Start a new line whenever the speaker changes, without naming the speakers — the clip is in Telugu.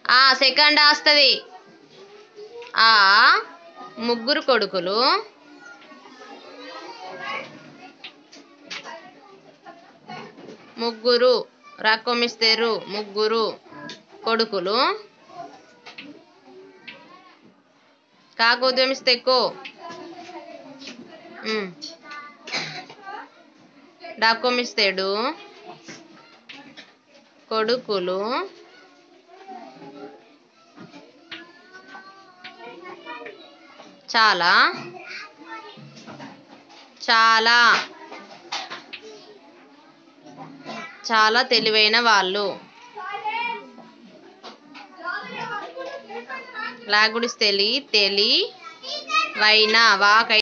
ఆ సెకండ్ వస్తుంది ఆ ముగ్గురు కొడుకులు ముగ్గురు రాకొమిస్తేరు ముగ్గురు కొడుకులు కాకు ఉద్యమిస్తే ఎక్కువ డాకొమిస్తేడు కొడుకులు చాలా చాలా చాలా తెలివైన వాళ్ళు లాగుడిస్ తెలి తెలి వైన వాకై